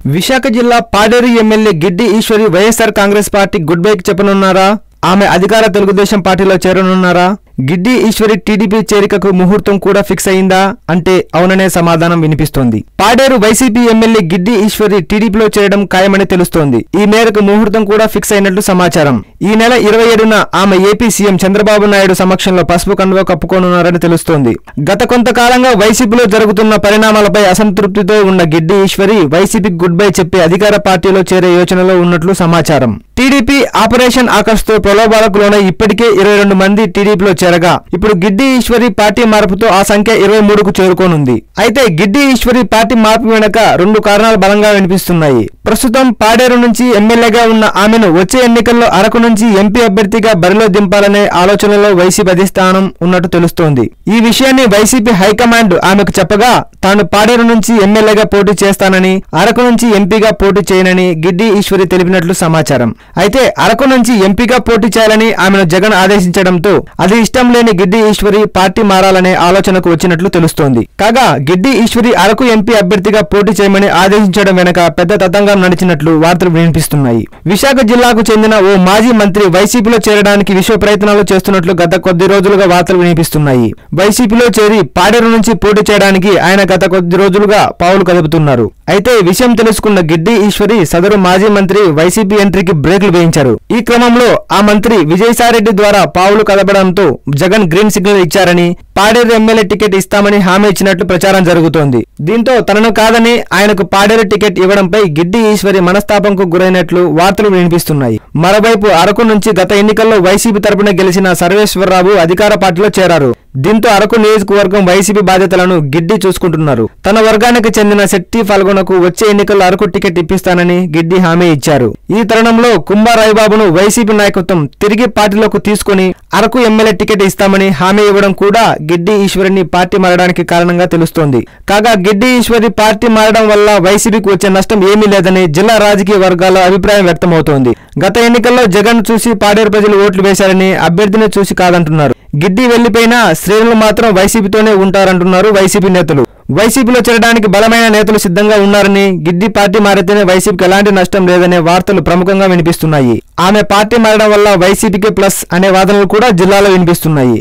విశాఖ జిల్లా Paderu MLA Giddi Eshwari YSR Congress party good bike చెప్పనున్నారా ఆమె అధికార తెలుగుదేశం పార్టీలో చేరనున్నారా గిడ్డి ఈశ్వరి టీడీపీ చేరికకు ముహూర్తం కూడా ఫిక్స్ అయిందా అంటే అవుననే సమాధానం వినిపిస్తోంది పాడేరు వైసీపీ ఎమ్మెల్యే గిడ్డి ఈశ్వరి టీడీపీలో చేరడం ఖాయమని తెలుస్తోంది ఈ మేరకు ముహూర్తం కూడా ఫిక్స్ అయినట్లు సమాచారం ఈ నెల ఇరవై ఏడున ఆమె ఏపీ సీఎం చంద్రబాబు నాయుడు సమక్షంలో పసుపు కండువ కప్పుకోనున్నారని తెలుస్తోంది గత కొంతకాలంగా వైసీపీలో జరుగుతున్న పరిణామాలపై అసంతృప్తితో ఉన్న గిడ్డి ఈశ్వరి వైసీపీకి గుడ్ బై చెప్పి అధికార పార్టీలో చేరే యోచనలో ఉన్నట్లు సమాచారం టీడీపీ ఆపరేషన్ ఆకర్ష్ తో ప్రలోభాలకు లోనై ఇప్పటికే ఇరవై రెండు మంది టీడీపీలో చేరగా ఇప్పుడు గిడ్డి ఈశ్వరి పార్టీ మార్పుతో ఆ సంఖ్య ఇరవై మూడుకు చేరుకోనుంది అయితే గిడ్డి ఈశ్వరి పార్టీ మార్పు వెనుక రెండు కారణాలు బలంగా వినిపిస్తున్నాయి ప్రస్తుతం పాడేరు నుంచి ఎమ్మెల్యేగా ఉన్న ఆమెను వచ్చే ఎన్నికల్లో అరకు నుంచి ఎంపీ అభ్యర్థిగా బరిలో దింపాలనే ఆలోచనలో వైసీపీ అధిష్టానం ఉన్నట్టు తెలుస్తోంది ఈ విషయాన్ని వైసీపీ హైకమాండ్ ఆమెకు చెప్పగా తాను పాడేరు నుంచి ఎమ్మెల్యేగా పోటీ చేస్తానని అరకు నుంచి ఎంపీగా పోటీ చేయనని గిడ్డి ఈశ్వరి తెలిపినట్లు సమాచారం అయితే అరకు నుంచి ఎంపీగా పోటీ చేయాలని ఆమెను జగన్ ఆదేశించడంతో అది ఇష్టం లేని గిడ్డి ఈశ్వరి పార్టీ మారాలనే ఆలోచనకు వచ్చినట్లు తెలుస్తోంది కాగా గిడ్డి ఈశ్వరి అరకు ఎంపీ అభ్యర్థిగా పోటీ చేయమని ఆదేశించడం వెనక పెద్ద తతంగం నడిచినట్లు వార్తలు వినిపిస్తున్నాయి విశాఖ జిల్లాకు చెందిన ఓ మాజీ మంత్రి వైసీపీలో చేరడానికి విశ్వ ప్రయత్నాలు చేస్తున్నట్లు గత కొద్ది రోజులుగా వార్తలు వినిపిస్తున్నాయి వైసీపీలో చేరి పాడేరు నుంచి పోటీ చేయడానికి ఆయన గత కొద్ది రోజులుగా పావులు కదుపుతున్నారు అయితే విషయం తెలుసుకున్న గిడ్డి ఈశ్వరి సదరు మాజీ మంత్రి వైసీపీ ఎంట్రీకి బ్రేకులు వేయించారు ఈ క్రమంలో ఆ మంత్రి విజయసాయిరెడ్డి ద్వారా పావులు కదపడంతో జగన్ గ్రీన్ సిగ్నల్ ఇచ్చారని పాడేరు ఎమ్మెల్యే టికెట్ ఇస్తామని హామీ ఇచ్చినట్లు ప్రచారం జరుగుతోంది దీంతో తనను కాదని ఆయనకు పాడేరు టికెట్ ఇవ్వడంపై గిడ్డి ఈశ్వరి మనస్తాపంకు గురైనట్లు వార్తలు వినిపిస్తున్నాయి మరోవైపు అరకు నుంచి గత ఎన్నికల్లో వైసీపీ తరపున గెలిచిన సర్వేశ్వరరావు అధికార పార్టీలో చేరారు దీంతో అరకు నియోజకవర్గం వైసీపీ బాధ్యతలను గిడ్డి చూసుకుంటున్నారు తన వర్గానికి చెందిన శెట్టి ఫల్గొనకు వచ్చే ఎన్నికల్లో అరకు టికెట్ ఇప్పిస్తానని గిడ్డి హామీ ఇచ్చారు ఈ తరుణంలో కుంభా రాయబాబును వైసీపీ నాయకత్వం తిరిగి పార్టీలోకి తీసుకుని అరకు ఎమ్మెల్యే టికెట్ ఇస్తామని హామీ ఇవ్వడం కూడా గిడ్డి ఈశ్వరిని పార్టీ మారడానికి కారణంగా తెలుస్తోంది కాగా గిడ్డి ఈశ్వరి పార్టీ మారడం వల్ల వైసీపీకి వచ్చే నష్టం ఏమీ లేదని జిల్లా రాజకీయ వర్గాల్లో అభిప్రాయం వ్యక్తమవుతోంది గత ఎన్నికల్లో జగన్ చూసి పాడేరు ప్రజలు ఓట్లు వేశారని అభ్యర్థిని చూసి కాదంటున్నారు గిడ్డి వెళ్లిపోయినా శ్రేణులు మాత్రం వైసీపీతోనే ఉంటారంటున్నారు వైసీపీ నేతలు వైసీపీలో చేరడానికి బలమైన నేతలు సిద్ధంగా ఉన్నారని గిడ్డి పార్టీ మారితేనే వైసీపీకి ఎలాంటి నష్టం లేదనే వార్తలు ప్రముఖంగా వినిపిస్తున్నాయి ఆమె పార్టీ మారడం వల్ల వైసీపీకి ప్లస్ అనే వాదనలు కూడా జిల్లాలో వినిపిస్తున్నాయి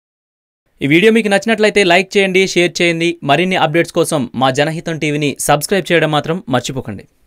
ఈ వీడియో మీకు నచ్చినట్లయితే లైక్ చేయండి షేర్ చేయండి మరిన్ని అప్డేట్స్ కోసం మా జనహితం టీవీని సబ్స్క్రైబ్ చేయడం మాత్రం మర్చిపోకండి